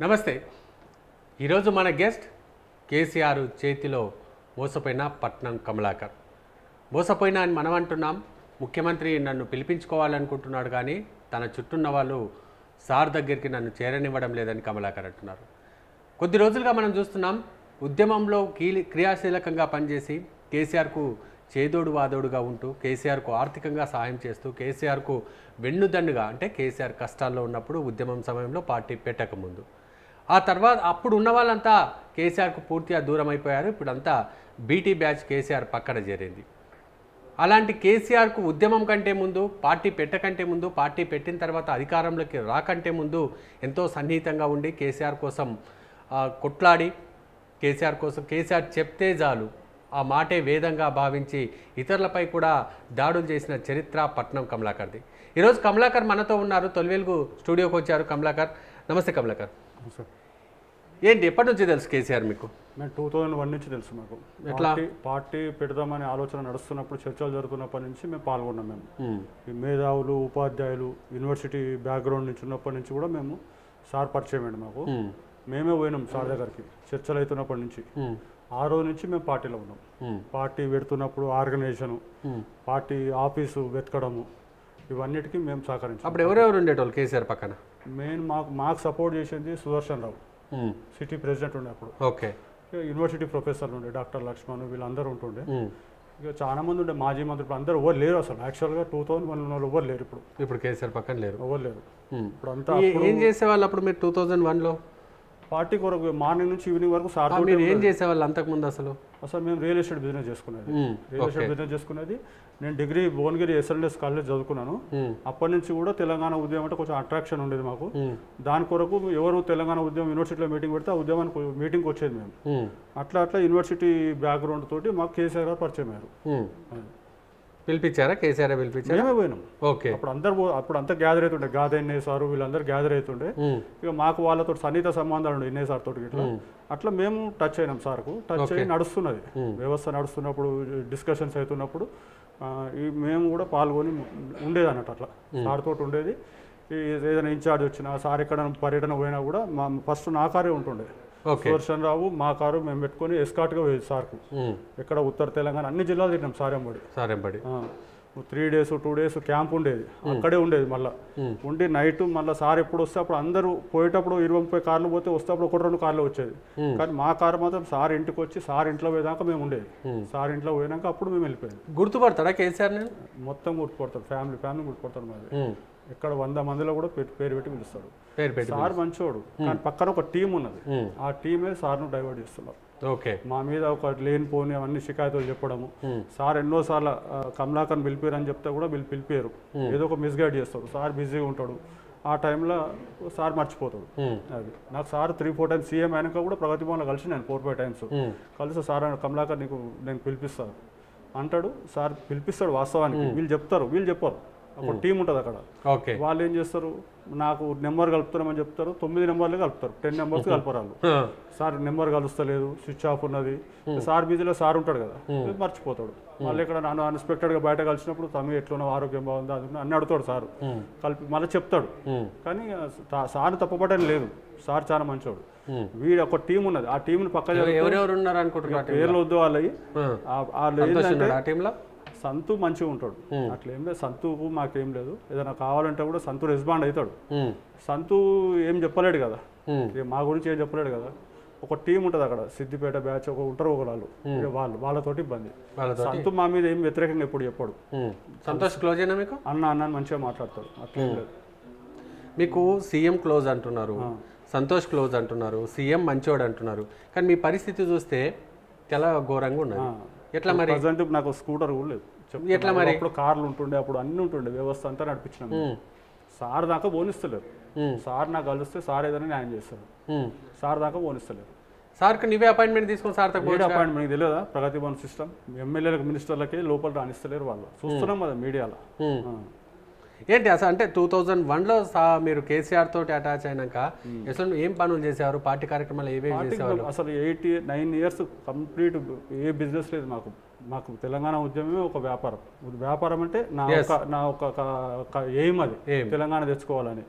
నమస్తే ఈరోజు మన గెస్ట్ కేసీఆర్ చేతిలో మోసపోయిన పట్నం కమలాకర్ మోసపోయినా అని మనం అంటున్నాం ముఖ్యమంత్రి నన్ను పిలిపించుకోవాలనుకుంటున్నాడు కానీ తన చుట్టూన్న వాళ్ళు సార్ దగ్గరికి నన్ను చేరనివ్వడం లేదని కమలాకర్ అంటున్నారు కొద్ది రోజులుగా మనం చూస్తున్నాం ఉద్యమంలో కీలి క్రియాశీలకంగా పనిచేసి కేసీఆర్కు చేదోడు వాదోడుగా ఉంటూ కేసీఆర్కు ఆర్థికంగా సహాయం చేస్తూ కేసీఆర్కు వెన్నుదన్నుగా అంటే కేసీఆర్ కష్టాల్లో ఉన్నప్పుడు ఉద్యమం సమయంలో పార్టీ పెట్టకముందు ఆ తర్వాత అప్పుడు ఉన్న వాళ్ళంతా కేసీఆర్కు పూర్తిగా దూరం అయిపోయారు ఇప్పుడంతా బీటీ బ్యాచ్ కేసీఆర్ పక్కన చేరింది అలాంటి కేసీఆర్కు ఉద్యమం కంటే ముందు పార్టీ పెట్టకంటే ముందు పార్టీ పెట్టిన తర్వాత అధికారంలోకి రాకంటే ముందు ఎంతో సన్నిహితంగా ఉండి కేసీఆర్ కోసం ఆ, కొట్లాడి కేసీఆర్ కోసం కేసీఆర్ చెప్తే చాలు ఆ మాటే వేదంగా భావించి ఇతరులపై కూడా దాడులు చేసిన చరిత్ర పట్నం కమలాకర్ది ఈరోజు కమలాకర్ మనతో ఉన్నారు తొలివెలుగు స్టూడియోకి వచ్చారు కమలాకర్ నమస్తే కమలాకర్ సార్ ఏంటి ఎప్పటి నుంచి తెలుసు కేసీఆర్ మీకు మేము టూ థౌజండ్ వన్ నుంచి తెలుసు మాకు ఎట్లా? పార్టీ పార్టీ పెడదామనే ఆలోచన నడుస్తున్నప్పుడు చర్చలు జరుగుతున్నప్పటి నుంచి మేము పాల్గొన్నాం మేము ఉమ్, ఈ మేధావులు ఉపాధ్యాయులు యూనివర్సిటీ బ్యాక్గ్రౌండ్ నుంచి ఉన్నప్పటి నుంచి కూడా మేము సార్ పరిచయం అండి మాకు ఉమ్, మేమే పోయినాం సార్ దగ్గరికి చర్చలు అవుతున్నప్పటి నుంచి ఉమ్, ఆ రోజు నుంచి మేము పార్టీలో ఉన్నాం ఉమ్, పార్టీ పెడుతున్నప్పుడు ఆర్గనైజేషను ఉమ్. పార్టీ ఆఫీసు వెతకడము ఇవన్నిటికీ మేము సహకరించాం అప్పుడు ఎవరెవరు ఉండేటోళ్ళు కేసీఆర్ పక్కన మెయిన్ మాకు మాకు సపోర్ట్ చేసింది సుదర్శన్ రావు ఉమ్, సిటీ ప్రెసిడెంట్ ఉండే అప్పుడు ఓకే ఇక యూనివర్సిటీ ప్రొఫెసర్లు ఉండే డాక్టర్ లక్ష్మణ్ వీళ్ళందరూ ఉంటుండే ఉమ్. ఇక చాలా మంది ఉండే మాజీ మంత్రులు అందరూ ఎవరు లేరు అసలు యాక్చువల్గా టూ థౌసండ్ వన్ వాళ్ళు ఎవరు లేరు ఇప్పుడు ఇప్పుడు కేసీఆర్ పక్కన లేరు ఎవరు లేరు ఉమ్. ఇప్పుడు అంతా ఏ- ఏం చేసేవాళ్ళు అప్పుడు మీరు టూ థౌజండ్ వన్లో పార్టీ కొరకు మార్నింగ్ నుంచి ఈవినింగ్ వరకు సార్ మీరు ఏం చేసేవాళ్ళు అంతకుముందు అసలు అసలు మేము రియల్ ఎస్టేట్ బిజినెస్ చేసుకునేది ఉమ్, రియల్ ఎస్టేట్ బిజినెస్ చేసుకునేది నేను డిగ్రీ భువనగిరి ఎస్ఎల్ఎస్ కాలేజ్ చదువుకున్నాను ఉమ్, అప్పటి నుంచి కూడా తెలంగాణ ఉద్యమం అంటే కొంచెం అట్రాక్షన్ ఉండేది మాకు ఉమ్, దాని కొరకు ఎవరు తెలంగాణ ఉద్యమం యూనివర్సిటీలో మీటింగ్ పెడితే ఆ ఉద్యమానికి మీటింగ్కి వచ్చేది మేము ఉమ్, అట్లా అట్లా యూనివర్సిటీ బ్యాక్గ్రౌండ్ తోటి మాకు కేసీఆర్ గారు పరిచయం అయ్యారు ఉమ్. పిలిపించారా కేసీఆర్ పిలిపించారా మేమే పోయినాం ఓకే అప్పుడు అందరు పో- అప్పుడు అంతా గ్యాదర్ అవుతుండే గాదెన్నే సారు వీళ్ళందరూ గ్యాదర్ అవుతుండే ఉమ్, ఇక మాకు వాళ్ళతో సన్నిహిత సంబంధాలు ఉండే ఇన్నే సార్ తోటి ఇట్లా ఉమ్, అట్లా మేము టచ్ అయినాం సార్కు టచ్ అయ్యి నడుస్తున్నది ఉమ్. వ్యవస్థ నడుస్తున్నప్పుడు డిస్కషన్స్ అవుతున్నప్పుడు ఆ, ఈ మేము కూడా పాల్గొని ఉండేది అన్నట్టు అట్లా సార్ తోటి ఉండేది ఈ ఏదైనా ఇన్ఛార్జ్ వచ్చినా సార్ ఎక్కడ పర్యటన పోయినా కూడా మా ఫస్ట్ నా కారే ఉంటుండే ఓకే సుదర్శన్ రావు మా కారు మేము పెట్టుకొని ఎస్కాట్గా పోయేది సార్కు ఉమ్, ఎక్కడ ఉత్తర తెలంగాణ అన్ని జిల్లాలు తిన్నాం సారెంబడి సరేంబడి three days two days camp ఉండేది అక్కడే ఉండేది మళ్ళీ ఉమ్. ఉండి నైట్ మళ్ళీ సార్ ఎప్పుడు వస్తే అప్పుడు అందరూ పోయేటప్పుడు ఇరవై ముప్పై కార్లు పోతే వస్తే అప్పుడు ఒకటి రెండు కార్లు వచ్చేది ఉమ్. కానీ మా కారు మాత్రం సార్ ఇంటికి వచ్చి సార్ ఇంట్లో పోయేదాకా మేము ఉండేది ఉమ్. సార్ ఇంట్లో పోయినాక అప్పుడు మేము వెళ్ళిపోయాం గుర్తుపడతాడా కేసీఆర్ నేను మొత్తం గుర్తుపడతారు ఫ్యామిలీ ఫ్యామిలీ గుర్తుపడతారు మాది ఉమ్, ఇక్కడ వంద మందిలో కూడా పెట్టి- పేరు పెట్టి పిలుస్తాడు పేరు పెట్టి సార్ మంచోడు కానీ పక్కన ఒక టీం ఉన్నది ఉమ్, ఆ టీమే సార్ను డైవర్ట్ చేస్తున్నారు ఓకే మా మీద ఒక లేని పోని అవన్నీ షికాయతులు చెప్పడము ఉమ్, సార్ ఎన్నోసార్లు ఆ, కమలాకర్ని పిలిపారు అని చెప్తే కూడా వీళ్ళు పిలిపారు ఏదో ఒక మిస్గైడ్ చేస్తారు సార్ బిజీగా ఉంటాడు ఆ టైంలో సార్ మర్చిపోతాడు ఉమ్, అది నాకు sir three four times CM అయినాక కూడా ప్రగతి భవన్లో కలిసి నేను ఫోర్ ఫైవ్ టైమ్స్ ఉమ్, కలిసి సార్ అన్నాడు, కమలాకర్ నీకు నేను పిలిపిస్తాను అంటాడు సార్ పిలిపిస్తాడు వాస్తవానికి వీళ్ళు చెప్తారు వీళ్ళు చెప్పారు ఒక టీం ఉంటుంది అక్కడ ఓకే వాళ్ళు ఏం చేస్తారు నాకు నెంబర్ కలుపుతున్నామని చెప్తారు తొమ్మిది నెంబర్లే కలుపుతారు టెన్ నెంబర్స్ కలపరు వాళ్ళు ఆ, సార్ నెంబర్ కలుస్తలేదు స్విచ్ ఆఫ్ ఉన్నది సార్ బిజీలో సార్ ఉంటాడు కదా మర్చిపోతాడు మళ్ళీ ఇక్కడ నన్ను అన్ఎక్స్పెక్టెడ్గా బయట కలిసినప్పుడు తమ్మి ఎట్లున్నా ఆరోగ్యం బాగుందా అది అన్ని అడుగుతాడు సార్ ఉమ్, కలిపి మళ్ళీ చెప్తాడు ఉమ్, కానీ ఆ సార్ తప్పపడని లేదు సార్ చాలా మంచోడు ఉమ్. వీడు ఒక టీం ఉన్నది ఆ టీంని పక్క ఎవ- ఎవరెవరు ఉన్నారు అనుకుంటున్నారు పేర్లు వద్దు వాళ్ళవి ఆ- వాళ్ళు సంతోష్ ఏంటంటే ఉన్నాడు ఆ టీంలో సంతు మంచిగా ఉంటాడు అట్లా ఏం లేదు సంతుకు మాకేం లేదు ఏదైనా కావాలంటే కూడా సంతు రెస్పాండ్ అవుతాడు ఉమ్, సంతు ఏం చెప్పలేడు కదా ఉమ్, ఇక మా గురించి ఏం చెప్పలేడు కదా ఒక టీం ఉంటుంది అక్కడ సిద్దిపేట బ్యాచ్ ఒక ఉంటారు ఒక వాళ్ళు ఇక వాళ్ళు వాళ్ళతోటి ఇబ్బంది వాళ్ళతో సంతు మా మీద ఏం వ్యతిరేకంగా ఎప్పుడు చెప్పాడు ఉమ్. సంతోష్ క్లోజ్ అయినా మీకు అన్న అన్న అని మంచిగా మాట్లాడతాడు అట్లా ఏం లేదు మీకు సీఎం క్లోజ్ అంటున్నారు సంతోష్ క్లోజ్ అంటున్నారు సీఎం మంచోడు అంటున్నారు కానీ మీ పరిస్థితి చూస్తే చాలా ఘోరంగా ఉన్నది ఎట్లా మరి ప్రజెంట్ నాకు స్కూటర్ కూడా లేదు చెప్తున్నా. ఎట్లా మరి? అప్పుడు కార్లు ఉంటుండే అప్పుడు అన్ని ఉంటుండే వ్యవస్థ అంతా నడిపించినాం ఉమ్, సార్ దాకా పోనిస్తలేరు ఉమ్, సార్ నాకు కలిస్తే సార్ ఏదైనా న్యాయం చేస్తారు ఉమ్. సార్ దాకా పోనిస్తలేరు సార్కి నువ్వే అపాయింట్మెంట్ తీసుకొని సార్ తక్కువ ఏడు అపాయింట్మెంట్ మీకు తెలియదా ప్రగతి భవన్ సిస్టమ్ ఎమ్మెల్యేలకు మినిస్టర్లకి లోపల రాణిస్తలేరు వాళ్ళు చూస్తున్నాం కదా మీడియాలో ఆ. ఏంటి అసలు అంటే టూ థౌజండ్ వన్లో సా మీరు కేసీఆర్ తోటి అటాచ్ అయినాక అసలు ఏం పనులు చేసేవారు పార్టీ కార్యక్రమాలు ఏవేవి పార్టీకి చేసేవారు అసలు ఎయిట్ నైన్ ఇయర్స్ కంప్లీట్ ఏ బిజినెస్ లేదు మాకు మాకు తెలంగాణ ఉద్యమమే ఒక వ్యాపారం వ్యాపారం అంటే నా ఒక నా ఒక ఎయిమ్ అది Aim. తెలంగాణ తెచ్చుకోవాలని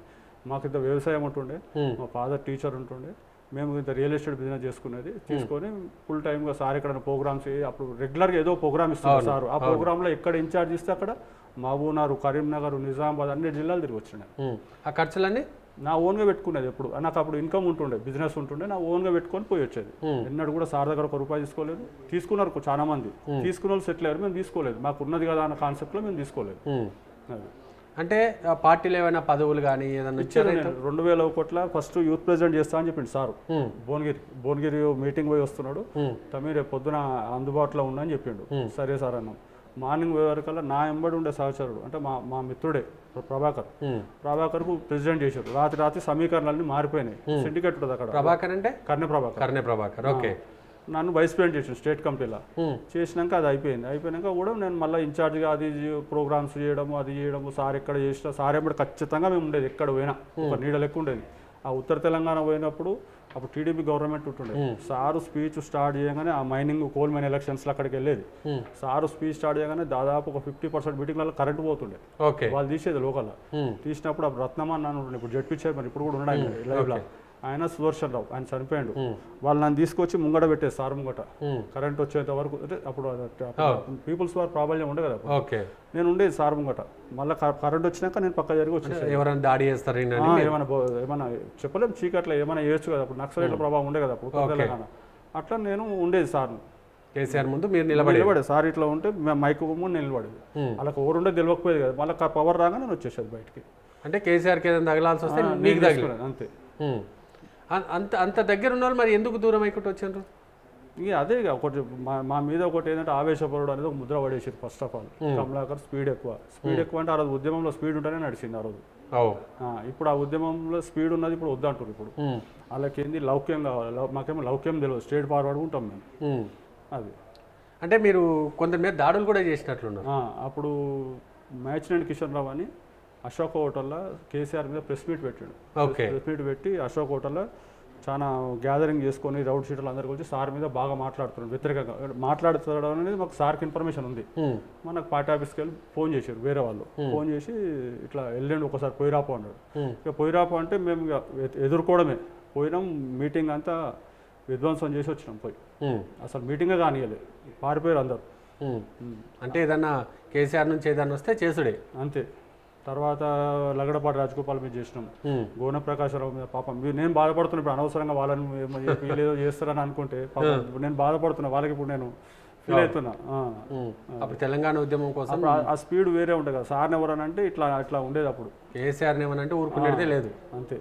మాకు ఇంత వ్యవసాయం ఉంటుండే ఉమ్, మా ఫాదర్ టీచర్ ఉంటుండే మేము ఇంత రియల్ ఎస్టేట్ బిజినెస్ చేసుకునేది తీసుకొని ఫుల్ టైమ్గా సార్ ఎక్కడ ప్రోగ్రామ్స్ అప్పుడు రెగ్యులర్గా ఏదో ప్రోగ్రామ్ ఇస్తున్నారు అవును, సార్ ఆ ప్రోగ్రాంలో ఎక్కడ ఇన్ఛార్జ్ ఇస్తే అక్కడ మహబూబ్నగర్ కరీంనగర్ నిజామాబాద్ అన్ని జిల్లాలు తిరిగి వచ్చినాయి ఉమ్. ఆ ఖర్చులన్నీ నా ఓన్గా పెట్టుకునేది ఎప్పుడు నాకు అప్పుడు ఇన్కమ్ ఉంటుండే బిజినెస్ ఉంటుండే నా ఓన్గా పెట్టుకొని పోయి వచ్చేది ఉమ్, ఎన్నడూ కూడా సార్ దగ్గర ఒక రూపాయి తీసుకోలేదు తీసుకున్నారు కొ- చాలా మంది తీసుకున్న వాళ్ళు సెటిల్ అయ్యారు మేము తీసుకోలేదు మాకు ఉన్నది కదా అన్న కాన్సెప్ట్లో మేము తీసుకోలేదు ఉమ్. అది. అంటే ఆ పార్టీలో ఏమైనా పదవులు కానీ ఏదన్నా ఇచ్చారు ఇచ్చారా నేను రెండు వేల ఒకట్ల ఫస్ట్ యూత్ ప్రెసిడెంట్ చేస్తా అని చెప్పింది సార్ ఉమ్, భువనగిరి భువనగిరి మీటింగ్ పోయి వస్తున్నాడు ఉమ్, తమీ రేపు పొద్దున అందుబాటులో ఉండని చెప్పిండు Hmm. సరే సార్ అన్నాం మార్నింగ్ పోయే వరకల్లా నా ఎంబడి ఉండే సహచరుడు అంటే మా మా మిత్రుడే ప్ర- ప్రభాకర్ ఉమ్. ప్రభాకర్కు ప్రెసిడెంట్ చేశారు రాత్రి రాత్రి సమీకరణలన్నీ మారిపోయినాయి సిండికేట్ ఉంటుంది అక్కడ ప్రభాకర్ అంటే కర్ణ ప్రభాకర్ కర్ణే ప్రభాకర్ ఓకే నన్ను వైస్ ప్రెసిడెంట్ చేసాను స్టేట్ కమిటీలో ఉమ్, చేసినాక అది అయిపోయింది అయిపోయినాక కూడా నేను మళ్ళీ ఇన్ఛార్జ్గా అది ప్రోగ్రామ్స్ చేయడము అది చేయడము సార్ ఎక్కడ చేసినా సార్ ఎప్పుడు ఖచ్చితంగా మేము ఉండేది ఎక్కడ పోయినా ఒక నీడ లెక్క ఉండేది ఆ ఉత్తర తెలంగాణ పోయినప్పుడు అప్పుడు టీడీపీ గవర్నమెంట్ ఉంటుండే సారు స్పీచ్ స్టార్ట్ చేయగానే ఆ మైనింగ్ కోల్ మైన్ ఎలక్షన్స్లో అక్కడికి వెళ్ళేది ఉమ్, సారు స్పీచ్ స్టార్ట్ చేయగానే దాదాపు ఒక ఫిఫ్టీ పర్సెంట్ మీటింగ్లలో కరెంట్ పోతుండే ఓకే వాళ్ళు తీసేది లోకల్ ఉమ్, తీసినప్పుడు అప్పుడు రత్నమ్మ అని ఉంటుండే ఇప్పుడు జడ్పీ చైర్మన్ ఇప్పుడు కూడా ఉన్నాయి లైవ్లో ఆయన సుదర్శన్ రావు ఆయన చనిపోయాడు ఉమ్, వాళ్ళు నన్ను తీసుకొచ్చి ముంగట పెట్టేది సార్ ముంగట ఉమ్, కరెంట్ వచ్చేంత వరకు అంటే అప్పుడు పీపుల్స్ వార్ ప్రాబ్లం ఉండే కదా అప్పుడు. ఓకే నేను ఉండేది సార్ ముంగట మళ్ళీ కరెంట్ వచ్చినాక నేను పక్క జరిగి వచ్చేసాను ఎవరైనా దాడి చేస్తారు ఆ, ఏమైనా బో- ఏమైనా చెప్పలేం చీకట్లో ఏమైనా చేయొచ్చు కదా అప్పుడు నక్సలైట్ల ప్రభావం ఉండే కదా అప్పుడు ఉత్తర Okay. తెలంగాణ అట్లా నేను ఉండేది సార్ కేసీఆర్ ముందు మీరు నిలబడి నిలబడేది సార్ ఇట్లా ఉంటే మే- మైక్ ముందు నిలబడేది ఉమ్. వాళ్ళకి ఎవరు ఉండే తెలియకపోయేది కదా మళ్ళీ పవర్ రాగా నేను వచ్చేసేది బయటికి అంటే కేసీఆర్కి ఏదైనా తగలాల్సి వస్తే ఆ, మీకు నేను తగిలి తీసుకునేది, అంతే ఉమ్. అం- అంత అంత దగ్గర ఉన్న వాళ్ళు మరి ఎందుకు దూరం అయిపోయి వచ్చిండ్రు ఇక అదే ఇక ఒకటి మా మా మీద ఒకటి ఏంటంటే ఆవేశపరుడు అనేది ఒక ముద్ర పడేసారు first of all Kamalakar speed ఎక్కువ స్పీడ్ ఎక్కువ అంటే ఆ రోజు ఉద్యమంలో స్పీడ్ ఉంటేనే నడిచింది ఆ రోజు ఓ ఆ, ఇప్పుడు ఆ ఉద్యమంలో స్పీడ్ ఉన్నది ఇప్పుడు వద్దంటారు ఇప్పుడు ఉమ్, వాళ్ళకి ఏంది లౌక్యం కావాలి లౌ- మాకేమో లౌక్యం తెలియదు స్ట్రేట్ ఫార్వర్డ్ ఉంటాం మేము ఉమ్. అది అంటే మీరు కొందరి మీద దాడులు కూడా చేసినట్లున్నారు ఆ, అప్పుడు మ్యాచ్నెంట్ కిషన్ రావు అని అశోక్ హోటల్లో కేసీఆర్ మీద ప్రెస్ మీట్ పెట్టాడు ఓకే ప్రెస్ మీట్ పెట్టి అశోక్ హోటల్లో చాలా గ్యాదరింగ్ చేసుకొని రౌడ్ షీటర్లు అందరికి వచ్చి సార్ మీద బాగా మాట్లాడుతున్నాడు వ్యతిరేకంగా మాట్లాడుతాడు అనేది మాకు సార్కి ఇన్ఫర్మేషన్ ఉంది ఉమ్, మనకు పార్టీ ఆఫీస్కి వెళ్ళి ఫోన్ చేశారు వేరే వాళ్ళు ఫోన్ చేసి ఇట్లా వెళ్ళండి ఒకసారి పోయిరాపో అన్నాడు ఉమ్, ఇక పోయిరాపో అంటే మేము ఇక ఎ- ఎదుర్కోవడమే పోయినాం మీటింగ్ అంతా విధ్వంసం చేసి వచ్చినాం పోయి ఉమ్, అసలు మీటింగే కానియలేదు పారిపోయారు అందరు ఉమ్. అంటే ఏదన్నా కేసీఆర్ నుంచి ఏదన్నా వస్తే చేసుడే అంతే తర్వాత లగడపాటి రాజగోపాల్ మీద చేసినాం ఉమ్, గోన ప్రకాశరావు మీద పాపం మీరు నేను బాధపడుతున్నా ఇప్పుడు అనవసరంగా వాళ్ళని ఏమో చెప్పి వీళ్ళు ఏదో చేస్తారని అనుకుంటే పాపం ఇప్పుడు నేను బాధపడుతున్నా వాళ్ళకి ఇప్పుడు నేను ఫీల్ అవుతున్నా ఆ. ఉమ్. అప్పుడు తెలంగాణ ఉద్యమం కోసం అప్పుడు ఆ- ఆ స్పీడ్ వేరే ఉంటుంది కదా సార్ని ఎవరనంటే ఇట్లా ఇట్లా ఉండేది అప్పుడు కేసీఆర్ ఏమనంటే ఊరుకునేదే లేదు అంతే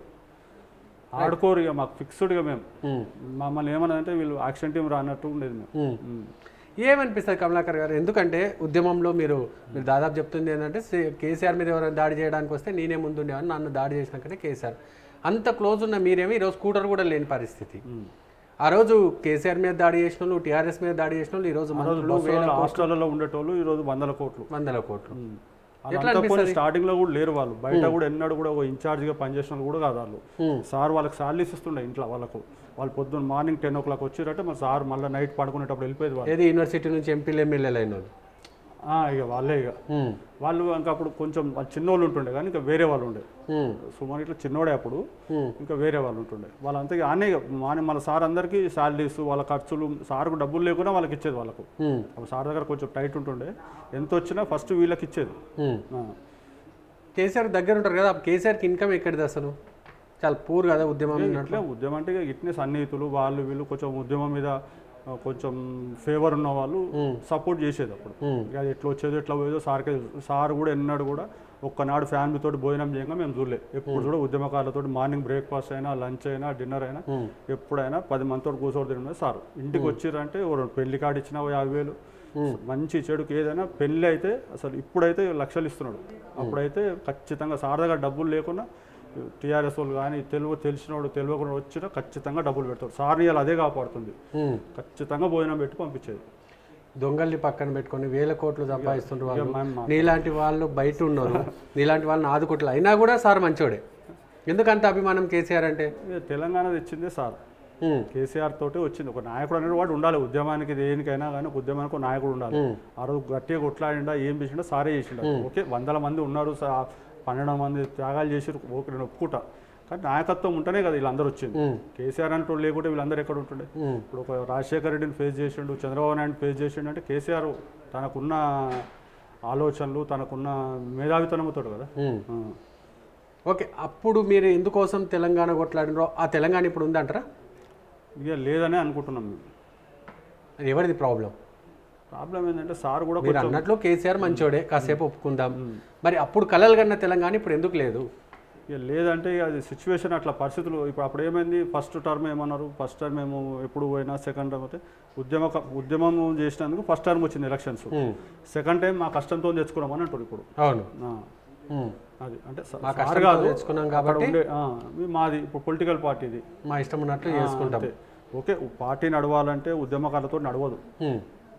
ఆడుకోరు ఇక మాకు ఫిక్స్డ్గా మేము ఉమ్, మమ్మల్ని ఏమన్నదంటే వీళ్ళు యాక్షన్ టీం రానట్టు ఉండేది మేము ఉమ్. ఉమ్. ఏమనిపిస్తుంది కమలాకర్ గారు ఎందుకంటే ఉద్యమంలో మీరు మీరు దాదాపు చెప్తుంది ఏంటంటే సి- కేసీఆర్ మీద ఎవరైనా దాడి చేయడానికి వస్తే నేనే ముందుండేవాడిని నన్ను దాడి చేసినాకనే కేసీఆర్ అంత క్లోజ్ ఉన్న మీరేమో ఈరోజు స్కూటర్ కూడా లేని పరిస్థితి ఉమ్. ఆ రోజు కేసీఆర్ మీద దాడి చేసిన వాళ్ళు టీఆర్ఎస్ మీద దాడి చేసిన వాళ్ళు ఈరోజు ఆ రోజు మంత్రులు వేల బస్సులలో హాస్టల్లో ఉండేటోళ్ళు ఈ రోజు వందల కోట్లు వందల కోట్లు ఉమ్. ఎట్లా అదంతా పోనీ స్టార్టింగ్ లో కూడా లేరు వాళ్ళు బయట కూడా ఎన్నడూ కూడా ఒక ఇన్ఛార్జ్ గా పనిచేసిన వాళ్ళు కూడా కాదు వాళ్ళు ఉమ్. సార్ వాళ్ళకి సాలరీస్ ఇస్తుండే ఇంట్లో వాళ్ళకు వాళ్ళు పొద్దున్న మార్నింగ్ టెన్ ఓ క్లాక్ వచ్చిరంటే మరి సార్ మళ్ళీ నైట్ పడుకునేటప్పుడు వెళ్ళిపోయేది వాళ్ళు ఏది యూనివర్సిటీ నుంచి ఎంపీలు ఎమ్మెల్యేలు అయిన వాళ్ళు ఆ, ఇక వాళ్ళే ఇక ఉమ్, వాళ్ళు ఇంకా అప్పుడు కొంచెం వాళ్ళు చిన్నోళ్ళు ఉంటుండే కానీ ఇంకా వేరే వాళ్ళు ఉండే ఉమ్, సుమారు ఇట్లా చిన్నోడే అప్పుడు ఉమ్, ఇంకా వేరే వాళ్ళు ఉంటుండే వాళ్ళంతా ఇక ఆనే ఇక మార్నింగ్ మన సార్ అందరికీ శాలరీస్ వాళ్ళ ఖర్చులు సార్కు డబ్బులు లేకుండా వాళ్ళకి ఇచ్చేది వాళ్ళకు ఉమ్, అప్పుడు సార్ దగ్గర కొంచెం టైట్ ఉంటుండే ఎంత వచ్చినా ఫస్ట్ వీళ్ళకి ఇచ్చేది ఉమ్. ఆ. కేసీఆర్ దగ్గర ఉంటారు కదా అప్పుడు కేసీఆర్కి ఇన్కమ్ ఎక్కడిది అసలు చాలా పూర్ కదా ఉద్యమం ఇట్లే ఉద్యమం అంటే ఇక ఇట్నే సన్నిహితులు వాళ్ళు వీళ్ళు కొంచెం ఉద్యమం మీద ఆ, కొంచెం ఫేవర్ ఉన్న వాళ్ళు సపోర్ట్ చేసేది అప్పుడు ఉమ్, ఇక అది ఎట్లా వచ్చేదో ఎట్లా పోయేదో సార్కి తెలుసు. సార్ కూడా ఎన్నాడు కూడా ఒక్కనాడు ఫ్యామిలీతో భోజనం చేయగా మేము చూడలే ఎప్పుడు కూడా ఉద్యమకారులతో మార్నింగ్ బ్రేక్ఫాస్ట్ అయినా లంచ్ అయినా డిన్నర్ అయినా ఉమ్, ఎప్పుడైనా పది మందితో కూర్చోడు తినడం సార్ ఇంటికి వచ్చిరంటే ఎవరు పెళ్లి కార్డు ఇచ్చినా ఓ యాభై వేలు మంచి చెడుకు ఏదైనా పెళ్ళి అయితే అసలు ఇప్పుడైతే లక్షలు ఇస్తున్నాడు అప్పుడైతే ఖచ్చితంగా సార్ దగ్గర డబ్బులు లేకున్నా టీఆర్ఎస్ వాళ్ళు కానీ తెలుగు తెలిసినోడు తెలియకుండా వచ్చినా ఖచ్చితంగా డబ్బులు పెడతాడు సార్ ఇవాళ అదే కాపాడుతుంది ఉమ్. ఖచ్చితంగా భోజనం పెట్టి పంపించేది దొంగల్ని పక్కన పెట్టుకొని వేల కోట్లు సంపాదిస్తుంటారు ఇక వాళ్ళు మనం మా- నీలాంటి వాళ్ళు బయట ఉన్నారు నీలాంటి వాళ్ళని ఆదుకోవట్లే అయినా కూడా సార్ మంచోడే ఎందుకంత అభిమానం కేసీఆర్ అంటే ఇక తెలంగాణ తెచ్చిందే సార్ ఉమ్, కేసీఆర్ తోటి వచ్చింది ఒక నాయకుడు అనేది వాడు ఉండాలి ఉద్యమానికి దేనికైనా కానీ ఒక ఉద్యమానికి ఒక నాయకుడు ఉండాలి ఉమ్, ఆ రోజు గట్టిగా కొట్లాడిండా ఏం చేసిండా సారే చేసిండా ఓకే వందల మంది ఉన్నారు సా- పన్నెండు మంది త్యాగాలు చేసి ఓకే నేను ఒప్పుకుంటా కానీ నాయకత్వం ఉంటేనే కదా వీళ్ళందరూ వచ్చింది ఉమ్, కేసీఆర్ అంటే లేకుంటే వీళ్ళందరూ ఎక్కడ ఉంటుండే ఉమ్, ఇప్పుడు ఒక రాజశేఖర రెడ్డిని ఫేస్ చేసిండు చంద్రబాబు నాయుడు ఫేస్ చేసిండు అంటే కేసీఆర్ తనకున్న ఆలోచనలు తనకున్న మేధావితనంతో కదా ఉమ్. ఆ. ఓకే అప్పుడు మీరు ఎందుకోసం తెలంగాణ కొట్లాడినరో ఆ తెలంగాణ ఇప్పుడు ఉందంటారా ఇక లేదనే అనుకుంటున్నాం మేము అది ఎవరిది ప్రాబ్లం ప్రాబ్లం ఏంటంటే సార్ కూడా మీరు కొంచెం అన్నట్లు కేసీఆర్ మంచోడే కాసేపు ఒప్పుకుందాం మరి అప్పుడు కలలు కన్న తెలంగాణ ఇప్పుడు ఎందుకు లేదు ఇక లేదంటే ఇక అది సిచ్యువేషన్ అట్లా పరిస్థితులు ఇప్పుడు అప్పుడు ఏమైంది ఫస్ట్ టర్మ్ ఏమన్నారు ఫస్ట్ టర్మ్ ఏమో ఎప్పుడు పోయినా సెకండ్ టర్మ్ అయితే ఉద్యమ ఉద్యమం చేసినందుకు ఫస్ట్ టర్మ్ వచ్చింది ఎలక్షన్స్ ఉమ్, సెకండ్ టైం మా కష్టంతో తెచ్చుకున్నామని అంటారు ఇప్పుడు అవును ఆ, ఉమ్, అది అంటే స- మా సార్ కష్టంతో కాదు తెచ్చుకున్నాం అక్కడ కాబట్టి ఉండే ఆ, మీ- మాది ఇప్పుడు పొలిటికల్ పార్టీ ఇది మా ఇష్టం ఉన్నట్లు చేసుకుంటాం అంతే. ఓకే పార్టీ నడవాలంటే ఉద్యమకారులతో నడవదు ఉమ్,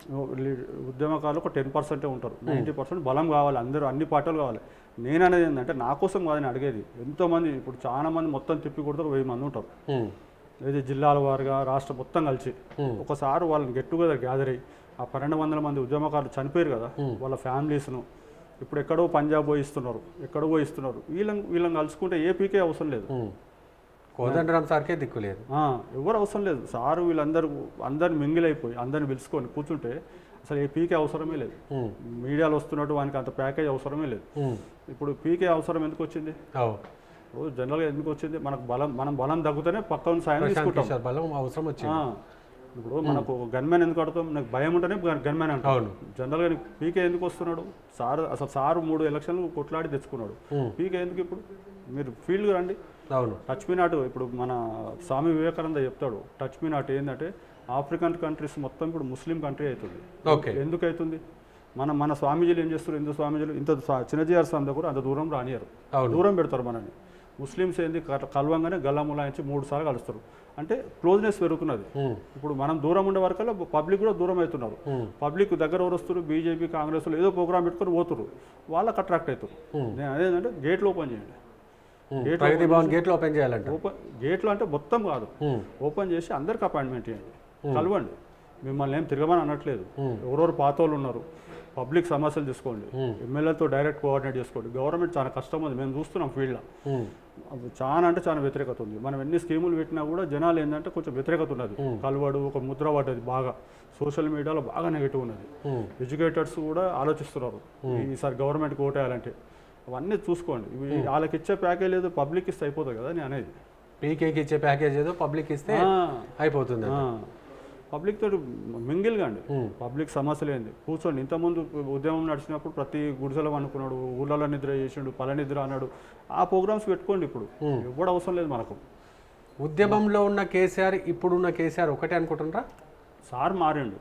లీ- ఉద్యమకారులు ఒక టెన్ పర్సెంటే ఉంటారు నైంటీ పర్సెంట్ బలం కావాలి అందరూ అన్ని పార్టీలు కావాలి నేను అనేది ఏంటంటే నా కోసం కాదని అడిగేది ఎంతోమంది ఇప్పుడు చాలా మంది మొత్తం తిప్పి కొడితే వెయ్యి మంది ఉంటారు ఉమ్, ఇది జిల్లాల వారుగా రాష్ట్రం మొత్తం కలిసి ఉమ్, ఒకసారి వాళ్ళని గెట్ టుగెదర్ గ్యాదర్ అయ్యి ఆ పన్నెండు వందల మంది ఉద్యమకారులు చనిపోయారు కదా Hmm. వాళ్ళ ఫ్యామిలీస్ను ఇప్పుడు ఎక్కడో పంజాబ్ పోయి ఇస్తున్నారు ఎక్కడో పోయి ఇస్తున్నారు వీళ్ళని వీళ్ళని కలుసుకుంటే ఏ పీకే అవసరం లేదు ఉమ్. కోదండరాం సార్కే దిక్కు లేదు ఆ, ఎవరు అవసరం లేదు సారు వీళ్ళందరూ అందరిని మింగిల్ అయిపోయి అందరిని పిలుచుకొని కూర్చుంటే అసలు ఏ పీకే అవసరమే లేదు ఉమ్, మీడియాలో వస్తున్నట్టు వానికి అంత ప్యాకేజ్ అవసరమే లేదు ఉమ్, ఇప్పుడు పీకే అవసరం ఎందుకు వచ్చింది అవు ఇప్పుడు జనరల్గా ఎందుకు వచ్చింది మనకు బలం మనం బలం తగ్గుతూనే పక్కన సాయం ప్రశాంత్ తీసుకుంటాం కిషోర్ బలం అవసరం వచ్చింది ఆ, ఇప్పుడు మనకు గన్మ్యాన్ ఎందుకు అడుగుతాం నాకు భయం ఉంటేనే గన్మ్యాన్ అంటాం అవును జనరల్గా నీకు పీకే ఎందుకు వస్తున్నాడు సార్ అసలు సారు మూడు ఎలక్షన్లు కొట్లాడి తెచ్చుకున్నాడు ఉమ్, పీకే ఎందుకు ఇప్పుడు మీరు ఫీల్డ్ రండి అవును టచ్ మీ నాట్ ఇప్పుడు మన స్వామి వివేకానంద చెప్తాడు టచ్ మీ నాట్ ఏంటంటే ఆఫ్రికన్ కంట్రీస్ మొత్తం ఇప్పుడు ముస్లిం కంట్రీ అవుతుంది ఓకే ఎందుకు అవుతుంది మన మన స్వామీజీలు ఏం చేస్తారు హిందూ స్వామీజీలు ఇంత స్వా- చిన్నజీఆర్ స్వామి దగ్గర అంత దూరం రానియరు అవును దూరం పెడతారు మనని ముస్లిమ్స్ ఏంది కల- కలవంగానే గల్లా ములాయించి మూడు సార్లు కలుస్తారు అంటే క్లోజ్నెస్ పెరుగుతున్నది ఉమ్, ఇప్పుడు మనం దూరం ఉండే వరకల్లా పబ్లిక్ కూడా దూరం అవుతున్నారు ఉమ్, పబ్లిక్ దగ్గర ఎవరు వస్తారు బీజేపీ కాంగ్రెస్ ఏదో ప్రోగ్రామ్ పెట్టుకొని పోతున్నారు వాళ్ళకి అట్రాక్ట్ అవుతారు ఉమ్, నేను అదేంటంటే గేట్లు ఓపెన్ చేయండి ఉమ్. గేట్ ప్రగతి భవన్ గేట్లు ఓపెన్ చేయాలంట ఓపెన్ గేట్లు అంటే మొత్తం కాదు ఉమ్, ఓపెన్ చేసి అందరికి అపాయింట్మెంట్ ఇవ్వండి కలవండి మిమ్మల్ని ఏం తిరగమని అనట్లేదు ఉమ్, ఎవరెవరు పాత వాళ్ళు ఉన్నారు పబ్లిక్ సమస్యలు తీసుకోండి ఉమ్, ఎమ్మెల్యేతో డైరెక్ట్ కోఆర్డినేట్ చేసుకోండి గవర్నమెంట్ చాలా కష్టం ఉంది మేము చూస్తున్నాం ఫీల్డ్లో ఉమ్, చాలా అంటే చాలా వ్యతిరేకత ఉంది మనం ఎన్ని స్కీములు పెట్టినా కూడా జనాలు ఏంటంటే కొంచెం వ్యతిరేకత ఉన్నది Hmm. కలవడు ఒక ముద్ర పడ్డది బాగా సోషల్ మీడియాలో బాగా నెగిటివ్ ఉన్నది ఉమ్, ఎడ్యుకేటర్స్ కూడా ఆలోచిస్తున్నారు ఈసారి గవర్నమెంట్కి ఓటేయాలంటే అవన్నీ చూసుకోండి ఇవి వాళ్ళకి ఇచ్చే ప్యాకేజ్ లేదు పబ్లిక్ ఇస్తే అయిపోతుంది కదా నేను అనేది పీకేకి ఇచ్చే ప్యాకేజ్ ఏదో పబ్లిక్ ఇస్తే అయిపోతుంది పబ్లిక్ తోటి మింగిల్ కండి ఉమ్, పబ్లిక్ సమస్యలు ఏంది కూర్చోండి ఇంతకుముందు ఉద్యమం నడిచినప్పుడు ప్రతి గుడిసెలో అనుకున్నాడు ఊళ్ళలో నిద్ర చేసిండు పల నిద్ర అన్నాడు ఆ ప్రోగ్రామ్స్ పెట్టుకోండి ఇప్పుడు Hmm. ఎవడు అవసరం లేదు మనకు ఉద్యమంలో ఉన్న కేసీఆర్ ఇప్పుడున్న కేసీఆర్ ఒకటే అనుకుంటున్నారా సార్ మారిండు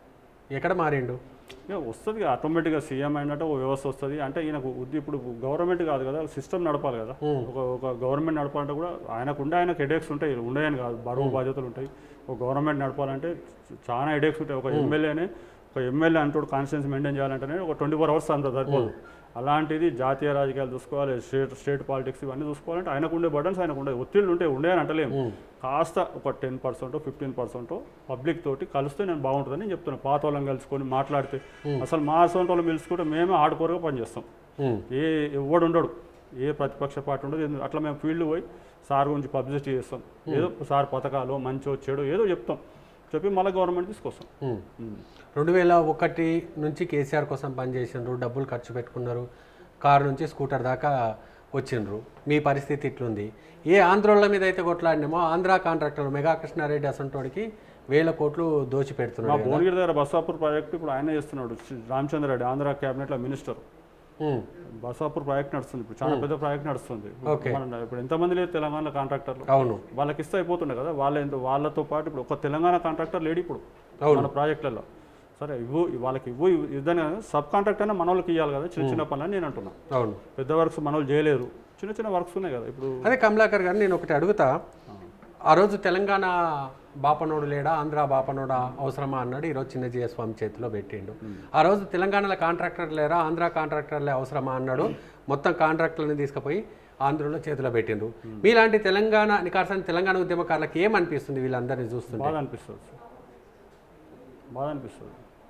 ఎక్కడ మారిండు ఇక వస్తుంది ఆటోమేటిక్గా సీఎం అయినట్టు ఒక వ్యవస్థ వస్తుంది అంటే ఈయనకు ఉద్య- ఇప్పుడు గవర్నమెంట్ కాదు కదా సిస్టమ్ నడపాలి కదా Hmm. ఒక ఒక గవర్నమెంట్ నడపాలంటే కూడా ఆయనకు ఉండే ఆయనకు హెడేక్స్ ఉంటాయి ఉండేయని కాదు బరువు బాధ్యతలు ఉంటాయి ఒక గవర్నమెంట్ నడపాలంటే చాలా హెడేక్స్ ఉంటాయి ఒక ఎమ్మెల్యేనే ఒక ఎమ్మెల్యే అంటూ కాన్స్టిట్యూన్స్ మెయింటైన్ చేయాలంటేనే ఒక ట్వంటీ ఫోర్ అవర్స్ అంత సరిపోదు అలాంటిది జాతీయ రాజకీయాలు చూసుకోవాలి స్టేట్ స్టేట్ పాలిటిక్స్ ఇవన్నీ చూసుకోవాలంటే ఆయనకు ఉండే బటన్స్ ఆయనకు ఉండే ఒత్తిళ్ళు ఉంటే ఉండే అని అంటలేము ఉమ్, కాస్త ఒక ten percent fifteen percent public తోటి కలిస్తే నేను బాగుంటుందని నేను చెప్తున్నాను పాత వాళ్ళని కలుసుకొని మాట్లాడితే అసలు మా సొంత వాళ్ళని పిలుచుకుంటే మేమే హార్డ్కోర్గా పనిచేస్తాం ఉమ్, ఏ ఎవడు ఉండడు ఏ ప్రతిపక్ష పార్టీ ఉండదు ఎందు- అట్లా మేము ఫీల్డ్ పోయి సార్ గురించి పబ్లిసిటీ చేస్తాం ఏదో సార్ పథకాలు మంచో చెడు ఏదో చెప్తాం చెప్పి మళ్ళీ గవర్నమెంట్ తీసుకొస్తాం ఉమ్. ఉమ్. రెండు వేల ఒకటి నుంచి కేసీఆర్ కోసం పనిచేసిండ్రు డబ్బులు ఖర్చు పెట్టుకున్నారు కారు నుంచి స్కూటర్ దాకా వచ్చిండ్రు మీ పరిస్థితి ఇట్లుంది ఏ ఆంధ్రోళ్ళ మీద అయితే కొట్లాడినామో ఆంధ్ర కాంట్రాక్టర్ మెగా కృష్ణారెడ్డి అసంటోడికి వేల కోట్లు దోచి మా పెడుతున్నాడు కదా. భువనగిరి దగ్గర బస్సాపూర్ ప్రాజెక్ట్ ఇప్పుడు ఆయన చేస్తున్నాడు శ్రీ రామచంద్ర రెడ్డి ఆంధ్ర క్యాబినెట్లో మినిస్టర్ ఉమ్, బస్సాపూర్ ప్రాజెక్ట్ నడుస్తుంది ఇప్పుడు చాలా పెద్ద ప్రాజెక్ట్ నడుస్తుంది Okay. మన ఇప్పుడు ఎంతమంది లేదు తెలంగాణ కాంట్రాక్టర్లు అవును వాళ్ళకి ఇస్తే అయిపోతుండే కదా వాళ్ళ ఎంత- వాళ్ళతో పాటు ఇప్పుడు ఒక తెలంగాణ కాంట్రాక్టర్ లేడు ఇప్పుడు అవును. మన ప్రాజెక్టులలో సరే ఇవ్వు వాళ్ళకి ఇవ్వు ఇద్దని సబ్ కాంట్రాక్ట్ అయినా మన వాళ్ళకి ఇవ్వాలి కదా చిన్న చిన్న పనులని నేను అంటున్నా అవును పెద్ద వర్క్స్ మన వాళ్ళు చేయలేరు చిన్న చిన్న వర్క్స్ ఉన్నాయి కదా ఇప్పుడు అదే కమలాకర్ గారు నేను ఒకటి అడుగుతా ఆ రోజు తెలంగాణ బాపనోడు లేడా ఆంధ్ర బాపనోడా అవసరమా అన్నాడు ఈరోజు చిన్న స్వామి చేతిలో పెట్టిండు ఆ రోజు తెలంగాణలో కాంట్రాక్టర్ లేరా ఆంధ్ర కాంట్రాక్టర్లే అవసరమా అన్నాడు మొత్తం కాంట్రాక్టర్లని తీసుకుపోయి ఆంధ్రలో చేతిలో పెట్టిండ్రు మీలాంటి తెలంగాణ నికార్సని తెలంగాణ ఉద్యమకారులకు ఏమనిపిస్తుంది వీళ్ళందరినీ చూస్తుంటే బాధ అనిపిస్తుంది సార్ బాధ అనిపిస్తుంది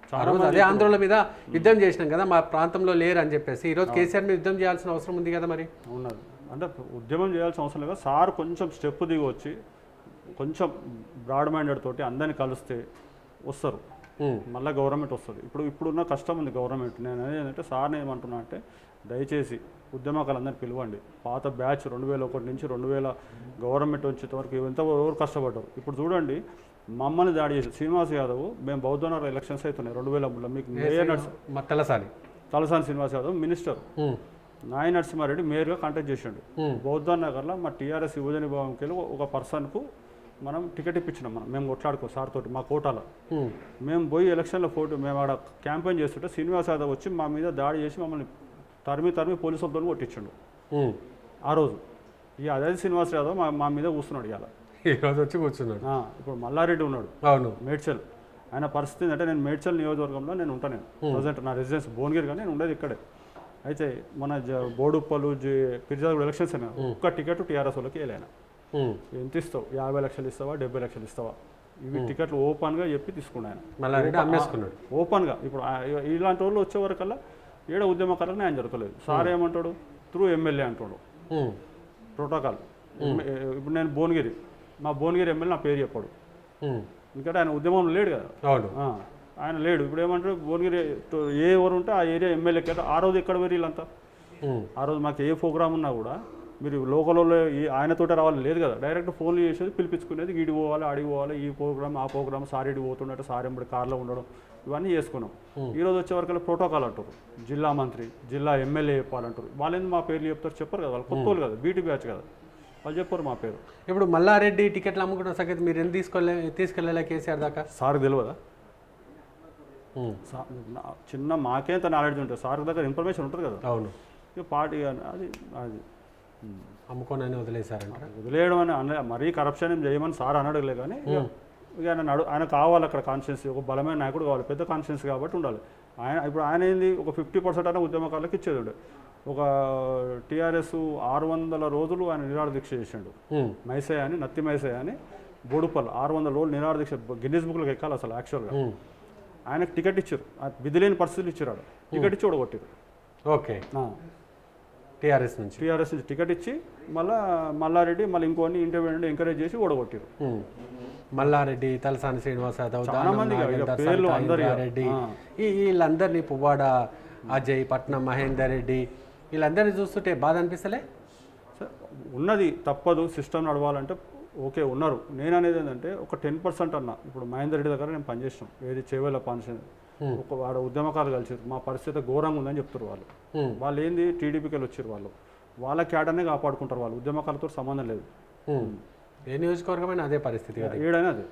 ఆ రోజు అదే ఆందోళన మీద యుద్ధం చేసినాం కదా మా ప్రాంతంలో లేరు అని చెప్పేసి ఈరోజు కేసీఆర్ మీద యుద్ధం చేయాల్సిన అవసరం ఉంది కదా మరి ఉన్నది అంటే ఉద్యమం చేయాల్సిన అవసరం లేదు సార్ కొంచెం స్టెప్ దిగి వచ్చి కొంచెం బ్రాడ్ మైండెడ్ తోటి అందరిని కలిస్తే వస్తారు ఉమ్, మళ్ళీ గవర్నమెంట్ వస్తుంది ఇప్పుడు ఇప్పుడున్న కష్టం ఉంది గవర్నమెంట్ నేను అనేది ఏంటంటే సార్ని ఏమంటున్నా అంటే దయచేసి ఉద్యమకాలందరినీ పిలవండి పాత బ్యాచ్ రెండు వేల ఒకటి నుంచి రెండు వేల గవర్నమెంట్ వచ్చేంత వరకు ఎంత ఎవరు కష్టపడ్డారు ఇప్పుడు చూడండి మమ్మల్ని దాడి చేసి శ్రీనివాస్ యాదవ్ మేము బౌద్ధనగర్ ఎలక్షన్స్ అవుతున్నాయి రెండు వేల మూడులో మీకు మేయర్ నర్స్ మా తెల్లసారి తలసాని శ్రీనివాస్ యాదవ్ మినిస్టర్ ఉమ్, నాయ నరసింహారెడ్డి మేయర్గా కాంటాక్ట్ చేసిండు ఉమ్, బౌద్ధ నగర్లో మా టీఆర్ఎస్ యువజన విభాగంకి వెళ్ళి ఒక పర్సన్కు మనం టికెట్ ఇప్పించినాం మనం మేము కొట్లాడుకో సార్ తోటి మా కోటాలో ఉమ్, మేము పోయి ఎలక్షన్లో ఫోటో మేము ఆడ క్యాంపెయిన్ చేస్తుంటే శ్రీనివాస్ యాదవ్ వచ్చి మా మీద దాడి చేసి మమ్మల్ని తరిమి తరిమి పోలీసులతో కొట్టించిండు ఉమ్. ఆ రోజు ఇక అదే శ్రీనివాస్ యాదవ్ మా మా మీద కూర్చున్నాడు ఇవాళ ఈరోజు వచ్చి కూర్చున్నాడు ఇప్పుడు మల్లారెడ్డి ఉన్నాడు అవును మేడ్చల్ ఆయన పరిస్థితి ఏంటంటే నేను మేడ్చల్ నియోజకవర్గంలో నేను ఉంటాను నేను ప్రజెంట్ నా రెసిడెన్స్ భువనగిరి కానీ నేను ఉండేది ఇక్కడే అయితే మన జ బోడుప్పలు జి పిర్జాగూడ ఎలక్షన్స్ అయినా ఒక్క టికెట్ టీఆర్ఎస్ వాళ్ళకి వెళ్ళాను ఉమ్. ఎంత ఇస్తావు యాభై లక్షలు ఇస్తావా డెబ్బై లక్షలు ఇస్తావా ఇవి టికెట్లు ఓపెన్గా చెప్పి తీసుకున్నాను మల్లారెడ్డి అమ్మేసుకున్నాడు ఓపెన్గా ఇప్పుడు ఆ- ఇలాంటి వాళ్ళు వచ్చే వరకల్లా ఏడ ఉద్యమకాలకు న్యాయం జరగలేదు సార్ ఏమంటాడు త్రూ ఎమ్మెల్యే అంటాడు ఉమ్, ప్రోటోకాల్ ఇప్పుడు నేను భువనగిరి మా భువనగిరి ఎమ్మెల్యే నా పేరు చెప్పాడు ఉమ్. ఎందుకంటే ఆయన ఉద్యమంలో లేడు కదా అవును ఆ, ఆయన లేడు ఇప్పుడు ఏమంటారు భువనగిరి తో- ఏ ఎవరు ఉంటే ఆ ఏరియా ఎమ్మెల్యే కదా ఆ రోజు ఎక్కడ పోయి వీళ్ళంతా ఉమ్, ఆ రోజు మాకు ఏ ప్రోగ్రామ్ ఉన్నా కూడా మీరు లోకల్లో ఈ ఆయనతోటే రావాలని లేదు కదా డైరెక్ట్ ఫోన్లు చేసేది పిలిపించుకునేది ఈడి పోవాలి ఆడికి పోవాలి ఈ ప్రోగ్రామ్ ఆ ప్రోగ్రామ్ సార్ ఇడి పోతుండట సార్ ఎంబడి కార్లో ఉండడం ఇవన్నీ చేసుకున్నాం ఈ రోజు వచ్చే వరకు ప్రోటోకాల్ అంటారు జిల్లా మంత్రి జిల్లా ఎమ్మెల్యే చెప్పాలంటారు వాళ్ళు మా పేర్లు చెప్తారు చెప్పరు కదా వాళ్ళు కొత్త వాళ్ళు కదా బీటీ బ్యాచ్ కదా వాళ్ళు చెప్పరు మా పేరు ఇప్పుడు మల్లారెడ్డి టికెట్లు అమ్ముకున్న సంగతి మీరు ఎందుకు తీసుకోలే తీసుకెళ్ళలే కేసీఆర్ దాకా సార్కి తెలియదా ఉమ్, సా- నా- చిన్న మాకేంత నాలెడ్జ్ ఉంటుంది సార్ దగ్గర ఇన్ఫర్మేషన్ ఉంటుంది కదా అవును ఇక పార్టీ అని అది అది ఉమ్. అమ్ముకోనని వదిలేశారంట వదిలేయడం అని అన మరీ కరప్షన్ ఏం చేయమని సార్ అనడలే కానీ ఇక ఇక ఆయన నడు ఆయన కావాలి అక్కడ కాన్షియన్స్ ఒక బలమైన నాయకుడు కావాలి పెద్ద కాన్షియన్స్ కాబట్టి ఉండాలి ఆయన ఇప్పుడు ఆయన ఏంది ఒక ఫిఫ్టీ పర్సెంట్ అయినా ఉద్యమకాలకు ఇచ్చేది ఉండే ఒక టీఆర్ఎస్ ఆరు వందల రోజులు ఆయన నిరాడ దీక్ష చేసిండు ఉమ్, మైసయ్య అని నత్తి మైసయ్య అని బోడుపల్లి ఆరు వందల రోజులు నిరాడ దీక్ష గిన్నీస్ బుక్లోకి ఎక్కాలి అసలు యాక్చువల్గా ఉమ్. ఆయనకు టికెట్ ఇచ్చారు ఆ విధి లేని పరిస్థితులు ఇచ్చారు ఆడ. టికెట్ ఇచ్చి ఓడగొట్టారు ఓకే టీఆర్ఎస్ నుంచి టీఆర్ఎస్ నుంచి టికెట్ ఇచ్చి మళ్ళా మల్లారెడ్డి మళ్ళీ ఇంకోని ఇంటర్వ్యూ ఎంకరేజ్ చేసి ఓడగొట్టారు ఉమ్. మల్లారెడ్డి తలసాని శ్రీనివాస్ యాదవ్ చాలా దానం మంది ఇక నాగేందర్, పేర్లు సంతా అందరు ఇక. ఇంద్రారెడ్డి ఆ. ఈ వీళ్ళందరినీ పువ్వాడ అజయ్ పట్నం మహేందర్ రెడ్డి వీళ్ళందరినీ చూస్తుంటే బాధ అనిపిస్తలే సరే, ఉన్నది తప్పదు సిస్టమ్ నడవాలంటే ఓకే ఉన్నారు నేను అనేది ఏంటంటే ఒక టెన్ పర్సెంట్ అన్న ఇప్పుడు మహేందర్ రెడ్డి దగ్గర నేను పనిచేసాం ఏది చేవేల పనిచేసి ఒక వాడు ఉద్యమకాలు కలిసి మా పరిస్థితి ఘోరంగా ఉందని చెప్తారు వాళ్ళు ఉమ్, వాళ్ళు ఏంది టీడీపీకి వెళ్ళి వచ్చారు వాళ్ళు వాళ్ళ క్యాడర్నే కాపాడుకుంటారు వాళ్ళు ఉద్యమకాలతో సంబంధం లేదు ఉమ్. ఏ నియోజకవర్గమైన అదే పరిస్థితి కదా ఏడైనా అది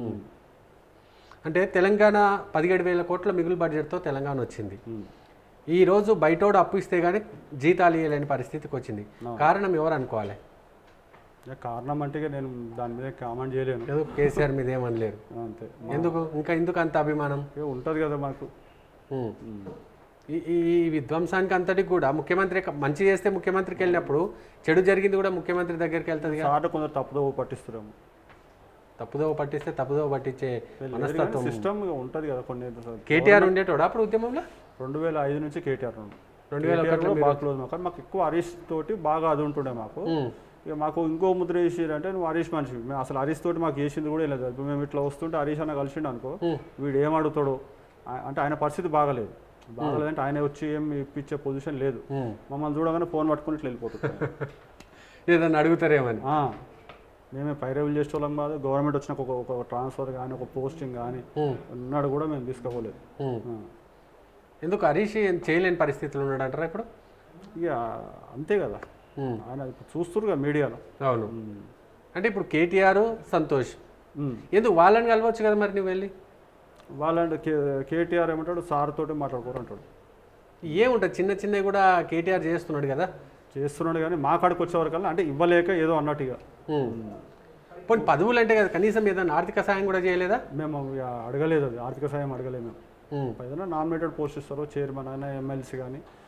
అంటే తెలంగాణ పదిహేడు వేల కోట్ల మిగులు బడ్జెట్తో తెలంగాణ వచ్చింది ఉమ్. ఈ రోజు బయటోడు అప్పు ఇస్తే కానీ జీతాలు ఇవ్వలేని పరిస్థితికి వచ్చింది కారణం ఎవరు అనుకోవాలి ఇక కారణం అంటే ఇక నేను దాని మీద కామెంట్ చేయలేను ఏదో కేసీఆర్ మీద ఏమనలేరు అంతే ఎందుకు ఇంకా ఎందుకు అంత అభిమానం ఇక ఉంటుంది కదా మాకు ఉమ్. ఈ ఈ ఈ విధ్వంసానికి అంతటికి కూడా ముఖ్యమంత్రి క- మంచి చేస్తే ముఖ్యమంత్రికి వెళ్ళినప్పుడు చెడు జరిగింది కూడా ముఖ్యమంత్రి దగ్గరికి వెళ్తుంది కదా సార్ కొందరు తప్పుదో పట్టిస్తున్నాము తప్పుదోవ పట్టిస్తే తప్పుదోవ పట్టించే మనస్తత్వం సిస్టమ్ ఉంటుంది కదా కొన్ని కేటీఆర్ ఉండేటోడు అప్పుడు ఉద్యమంలో రెండు వేల ఐదు నుంచి కేటీఆర్ నుండి రెండు వేల కేటీఆర్ కూడా బాగా క్లోజ్ మాకు కానీ మాకు ఎక్కువ హరీష్ తోటి బాగా అది ఉంటుండే మాకు ఉమ్. ఇక మాకు ఇంకో ముద్ర వేసిరంటే నువ్వు హరీష్ మనిషి మేము అసలు హరీష్ తోటి మాకు వేసింది కూడా ఏం లేదు ఇప్పుడు మేము ఇట్లా వస్తుంటే హరీష్ అన్న కలిసిండు అనుకో ఉమ్. వీడు ఏం అడుగుతాడో ఆ- అంటే ఆయన పరిస్థితి బాగలేదు బాగలేదంటే ఆయన వచ్చి ఏం ఇప్పించే పొజిషన్ లేదు ఉమ్. మమ్మల్ని చూడగానే ఫోన్ పట్టుకుని ఇట్లా వెళ్ళిపోతుంది ఏదన్నా అడుగుతారేమని ఆ, మేమే పైరవీలు చేసేవాళ్ళం కాదు గవర్నమెంట్ వచ్చిన ఒక ఒక ట్రాన్స్ఫర్ కానీ ఒక పోస్టింగ్ కానీ ఉమ్. ఉన్నాడు కూడా మేము తీసుకోలేదు ఉమ్. ఆ. ఎందుకు హరీష్ ఏం చేయలేని పరిస్థితులు ఉన్నాడంటారా ఇప్పుడు ఇక అంతే కదా ఉమ్. ఆయన ఇప్పుడు చూస్తున్నారు కదా మీడియాలో అవును అంటే ఇప్పుడు కేటీఆర్ సంతోష్ ఉమ్. ఎందుకు వాళ్ళని కలవచ్చు కదా మరి నువ్వు వెళ్ళి వాళ్ళంటే కే కేటీఆర్ ఏమంటాడు సార్ తోటి మాట్లాడుకోరు అంటాడు ఏముంటుంది చిన్న చిన్నవి కూడా కేటీఆర్ చేస్తున్నాడు కదా చేస్తున్నాడు కానీ మా కాడికి వచ్చేవరకల్లా అంటే ఇవ్వలేక ఏదో అన్నట్టుగా ఉమ్. పోనీ పదవులు అంటే కదా కనీసం ఏదైనా ఆర్థిక సాయం కూడా చేయలేదా మేము ఇక అడగలేదు అది ఆర్థిక సాయం అడగలేదు మేము ఉమ్. ఏదైనా నామినేటెడ్ పోస్ట్ ఇస్తారు చైర్మన్ అయినా ఎమ్మెల్సీ కానీ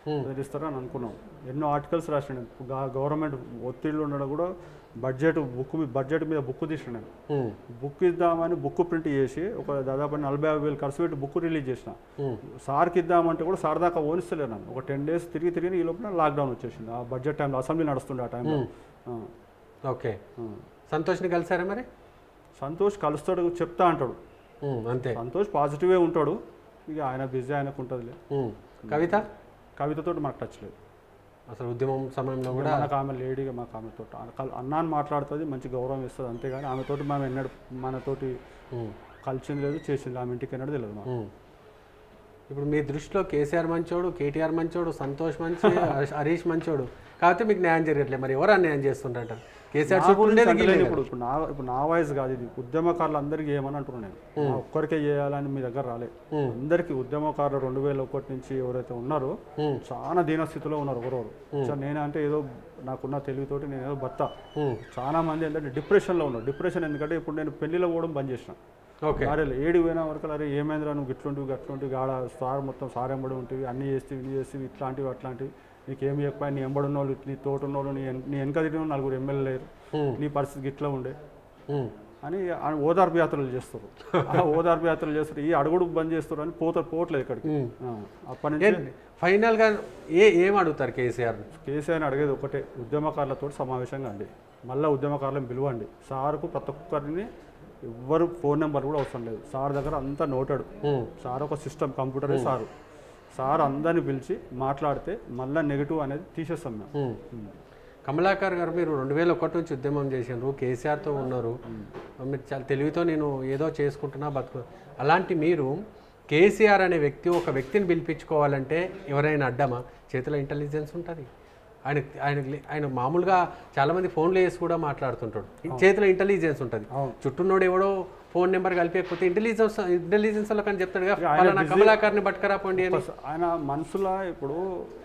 ఇస్తారని అనుకున్నాం ఎన్నో ఆర్టికల్స్ రాసిన గవర్నమెంట్ ఒత్తిళ్ళు ఉండడం కూడా బడ్జెట్ బుక్ బడ్జెట్ మీద బుక్ తీసిన నేను ఉమ్, బుక్ ఇద్దామని బుక్ ప్రింట్ చేసి ఒక దాదాపు నలభై యాభై వేలు ఖర్చు పెట్టి బుక్ రిలీజ్ చేసిన ఉమ్, సార్కి ఇద్దామంటే కూడా సార్ దాకా ఓనిస్తలేను నన్ను ఒక టెన్ డేస్ తిరిగి తిరిగి ఈ లోపల లాక్డౌన్ వచ్చేసింది ఆ బడ్జెట్ టైంలో అసెంబ్లీ నడుస్తుండే ఆ టైంలో ఆ, ఓకే ఆ. సంతోష్ని కలిసారా మరి సంతోష్ కలుస్తాడు చెప్తా అంటాడు ఉమ్, అంతే సంతోష్ పాజిటివే ఉంటాడు ఇక ఆయన బిజీ ఆయనకు ఉంటుందిలే ఉమ్, కవిత కవితతో మనకు టచ్ లేదు అసలు ఉద్యమం సమయంలో కూడా మనకు ఆమె లేడీగా మాకు ఆమెతో అన్నాన్ని మాట్లాడుతుంది మంచి గౌరవం ఇస్తుంది అంతేగాని ఆమెతోటి మేము ఎన్నడు మనతోటి ఉమ్, కలిసింది లేదు చేసింది ఆమె ఇంటికి ఎన్నడూ తెలియదు మాకు ఉమ్. ఇప్పుడు మీ దృష్టిలో కేసీఆర్ మంచోడు కేటీఆర్ మంచోడు సంతోష్ మంచి హరీష్- హరీష్ మంచోడు కాకపోతే మీకు న్యాయం జరగట్లేదు మరి ఎవరు అన్యాయం చేస్తుంటారు కేసీఆర్ నా చుట్టూ గురించి ఉండేది అంటలేను వీళ్ళే ఇప్పుడు ఇప్పుడు నా ఇప్పుడు నా వాయిస్ కాదు ఇది ఉద్యమకారులు అందరికీ ఏమని అంటున్నాను నేను నా ఒక్కరికే చేయాలని మీ దగ్గర రాలే ఉమ్. అందరికీ ఉద్యమకారులు రెండు వేల ఒకటి నుంచి ఎవరైతే ఉన్నారో ఉమ్, చాలా దీనస్థితిలో ఉన్నారు ఒకరోరు సో నేనంటే ఏదో నాకున్న తెలివితోటి నేను ఏదో బత్తా ఉమ్, చాలా మంది ఏంటంటే డిప్రెషన్లో ఉన్నారు డిప్రెషన్ ఎందుకంటే ఇప్పుడు నేను పెళ్లిలో పోవడం బంద్ చేసిన ఓకే అరే ఏడు పోయిన వరకు అరే ఏమైందిరా నువ్వు ఇట్లుంటివి గట్లుంటివి గాడ సార్ మొత్తం సార్ ఎంబడి ఉంటుంది అన్నీ చేస్తే ఇన్ని చేస్తే ఇట్లాంటివి అట్లాంటివి నీకేం చెప్పా నీ ఎంబడి వాళ్ళు నీ తోట ఉన్నోళ్ళు నీ వెన్- నీ వెనక తిరిగిన నలుగురు ఎమ్మెల్యే లేరు ఉమ్, నీ పరిస్థితి ఇట్లా ఉండే ఉమ్, అని ఆ ఓదార్పు యాత్రలు చేస్తారు ఆ ఓదార్పు యాత్రలు చేస్తారు ఈ అడుగుడు బంద్ చేస్తారు అని పోతారు పోవట్లేదు ఇక్కడికి ఉమ్. ఆ, అప్పటి నుంచి ఏ- ఫైనల్గా ఏ ఏం అడుగుతారు కేసీఆర్ కేసీఆర్ అడిగేది ఒకటే ఉద్యమకారులతో సమావేశంగా అండి మళ్ళీ ఉద్యమకారులను పిలవండి సార్కు ప్రతి ఒక్కరిని ఎవ్వరు ఫోన్ నెంబర్ కూడా అవసరం లేదు సార్ దగ్గర అంతా నోటాడు ఉమ్, సార్ ఒక సిస్టమ్ కంప్యూటరే సారు సార్ అందరిని పిలిచి మాట్లాడితే మళ్ళీ నెగిటివ్ అనేది తీసేస్తాం మేము ఉమ్. ఉమ్. కమలాకర్ గారు మీరు రెండు వేల ఒకటి నుంచి ఉద్యమం చేసినారు కేసీఆర్తో ఉన్నారు మీరు చాలా తెలివితో నేను ఏదో చేసుకుంటున్నా బతుకు అలాంటి మీరు కేసీఆర్ అనే వ్యక్తి ఒక వ్యక్తిని పిలిపించుకోవాలంటే ఎవరైనా అడ్డమా చేతిలో ఇంటెలిజెన్స్ ఉంటుంది ఆయన ఆయన ఆయన మామూలుగా చాలామంది ఫోన్లు వేసి కూడా మాట్లాడుతుంటాడు చేతిలో ఇంటెలిజెన్స్ ఉంటుంది అవును. చుట్టూనోడు ఎవడో ఫోన్ నెంబర్ కలిపేయకపోతే ఇంటెలిజెన్స్ ఇంటెలిజెన్స్ లో కానీ చెప్తాడు ఆయన పలానా busy- కమలాకర్ని పట్టుకరా పోండి అని ఫస్ట్ ఆయన మనసులో ఇప్పుడు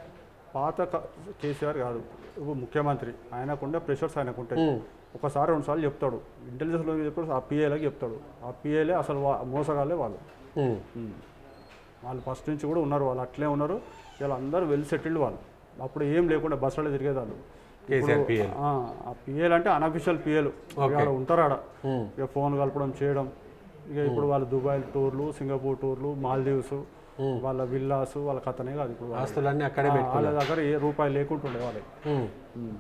పాత క- కేసీఆర్ కాదు ఇప్పుడు ముఖ్యమంత్రి ఆయనకుండే ప్రెషర్స్ ఆయనకు ఉంటాయి ఉమ్, ఒకసారి రెండు సార్లు చెప్తాడు ఇంటెలిజెన్స్లో చెప్తాడు ఆ పిఏలకు చెప్తాడు ఆ పిఏలే అసలు వా- మోసగాళ్ళే వాళ్ళు ఉమ్, ఉమ్. వాళ్ళు ఫస్ట్ నుంచి కూడా ఉన్నారు వాళ్ళు అట్లే ఉన్నారు వీళ్ళు అందరూ వెల్ సెటిల్డ్ వాళ్ళు అప్పుడు ఏం లేకుండా బస్సులో తిరిగేదాళ్ళు కేసీఆర్ పిఎల్ ఆ, ఆ పిఏలు అంటే అన్అఫిషియల్ పిఏలు ఆడ ఉంటారు ఆడ ఉమ్, ఇక ఫోన్ కలపడం చేయడం ఇక ఇప్పుడు వాళ్ళు దుబాయ్ టూర్లు సింగపూర్ టూర్లు మాల్దీవ్స్ ఉమ్. వాళ్ళ విల్లాస్ వాళ్ళ కథనే కాదు ఇప్పుడు వాళ్ళ- ఆస్తులన్నీ అక్కడే పెట్టు వాళ్ళ దగ్గర ఏ రూపాయి లేకుంటుండే వాళ్ళకి ఉమ్, ఉమ్.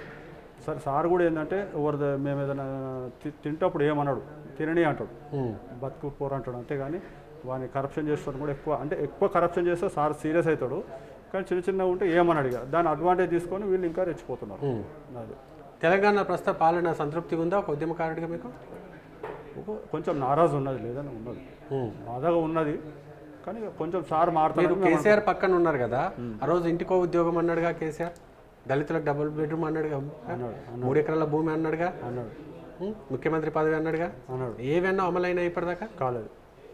సరే సార్ కూడా ఏంటంటే ఎవరి ద- మేము ఏదైనా తి- తింటప్పుడు ఏమన్నాడు తినని అంటాడు ఉమ్, బతుకు పోరు అంటాడు అంతేగాని వాడిని కరప్షన్ చేస్తాడు కూడా ఎక్కువ అంటే ఎక్కువ కరప్షన్ చేస్తే సార్ సీరియస్ అవుతాడు కానీ చిన్న చిన్నగా ఉంటే ఏమన్నాడు ఇక దాని అడ్వాంటేజ్ తీసుకొని వీళ్ళు ఇంకా రెచ్చిపోతున్నారు ఉమ్. అది తెలంగాణ ప్రస్తుత పాలన సంతృప్తిగా ఉందా ఒక ఉద్యమకారుడిగా మీకు ఒక- కొంచెం నారాజు ఉన్నది లేదని ఉన్నది ఉమ్. బాధగా ఉన్నది కానీ ఇక కొంచెం సార్ మీరు మారుతారు కేసీఆర్ పక్కన ఉన్నారు కదా ఆ రోజు ఇంటికో ఉద్యోగం అన్నాడుగా కేసీఆర్ దళితులకు డబుల్ బెడ్రూమ్ అన్నాడుగా అన్నాడు మూడు ఎకరాల భూమి అన్నాడుగా అన్నాడు ఉమ్, ముఖ్యమంత్రి పదవి అన్నాడుగా అన్నాడు ఏవన్నా అమలైనా ఇప్పటిదాకా కాలేదు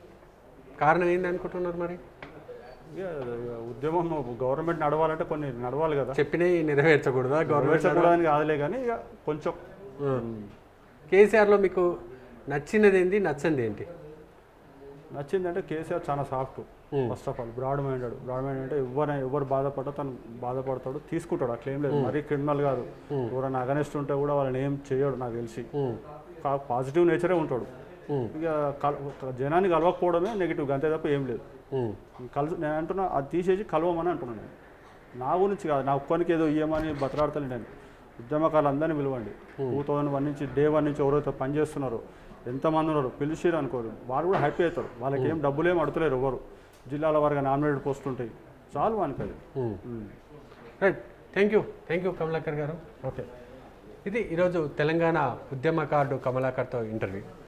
కారణం ఏంది అనుకుంటున్నారు మరి ఇక ఇక ఉద్యమం గవర్నమెంట్ నడవాలంటే కొన్ని నడవాలి కదా చెప్పినవి నెరవేర్చకూడదా గవర్నమెంట్ గవర్నమెంట్ కాదులే కానీ ఇక కొంచెం కేసీఆర్లో మీకు నచ్చినది ఏంటి నచ్చంది ఏంటి నచ్చిందంటే కేసీఆర్ చాలా soft first of all broad minded broad mind అంటే ఎవరైనా ఎవరు బాధపడ్డా తను బాధపడతాడు తీసుకుంటాడు అట్లా ఏం లేదు మరీ క్రిమినల్ కాదు ఎవరైనా అగనెస్ట్ ఉంటే కూడా వాళ్ళని ఏం చేయడు నాకు తెలిసి ఉమ్, పాజిటివ్ నేచరే ఉంటాడు ఉమ్, ఇక కల జనాన్ని కలవకపోవడమే నెగిటివ్ అంతే తప్ప ఏం లేదు ఉమ్, కలు నేను అంటున్నా అది తీసేసి కలవమని అంటున్నాను నేను నా గురించి కాదు నా ఒక్కరికి ఏదో ఇయ్యమని బతలాడతాను నేను ఉద్యమకాలు అందరినీ పిలవండి టూ థౌజండ్ వన్ నుంచి డే వన్ నుంచి ఎవరైతే పనిచేస్తున్నారో ఎంతమంది ఉన్నారు పిలిచిరు అనుకోరు వాళ్ళు కూడా హ్యాపీ అవుతారు వాళ్ళకి ఏం డబ్బులు ఏం అడుగుతలేరు ఎవరు జిల్లాల వారిగా నామినేటెడ్ పోస్ట్ ఉంటాయి చాలు వానికి అది ఉమ్. ఉమ్. Right thank you thank you Kamalakar garu okay ఇది ఈరోజు తెలంగాణ ఉద్యమకారుడు కమలాకర్తో ఇంటర్వ్యూ